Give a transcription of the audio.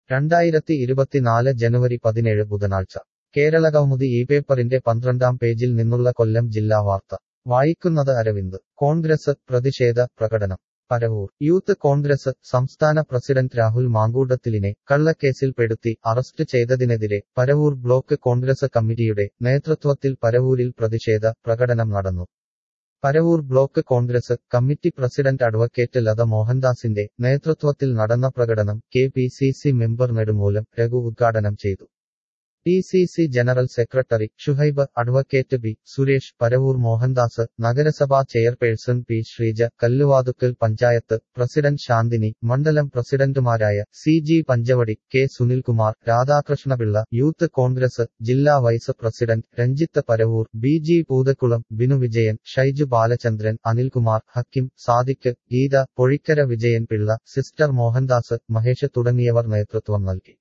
രണ്ടായിരത്തി ഇരുപത്തിനാല് ജനുവരി പതിനേഴ് ബുധനാഴ്ച കേരള കൗമുദി ഈ പേപ്പറിന്റെ പന്ത്രണ്ടാം പേജിൽ നിന്നുള്ള കൊല്ലം ജില്ലാ വാർത്ത വായിക്കുന്നത് അരവിന്ദ് കോൺഗ്രസ് പ്രതിഷേധ പ്രകടനം പരവൂർ യൂത്ത് കോൺഗ്രസ് സംസ്ഥാന പ്രസിഡന്റ് രാഹുൽ മാങ്കൂട്ടത്തിലിനെ കള്ളക്കേസിൽ പെടുത്തി അറസ്റ്റ് ചെയ്തതിനെതിരെ പരവൂർ ബ്ലോക്ക് കോൺഗ്രസ് കമ്മിറ്റിയുടെ നേതൃത്വത്തിൽ പരവൂരിൽ പ്രതിഷേധ പ്രകടനം നടന്നു Paravur block Congress committee president advocate Latha മോഹൻദാസിന്റെ നേതൃത്വത്തിൽ നടന്ന പ്രകടനം K P C C member Nedumoolam Raghu ഉദ്ഘാടനം ചെയ്തു D C C general secretary Shuhaib advocate B Suresh Paravur Mohandas നഗരസഭാ chairperson P Sreeja Kalluvathukkal panchayat president Shanthini മണ്ഡലം പ്രസിഡന്റുമാരായ C G Panchavadi K Sunilkumar Radhakrishnapillai youth Congress ജില്ലാ vice president Ranjith Paravur B G Poothakkulam Binu Vijayan Shaiju Balachandran Anilkumar Hakkim Sadiq Geetha Pozhikkara Vijayan Pillai sister Mohandas Mahesh തുടങ്ങിയവർ നേതൃത്വം നൽകി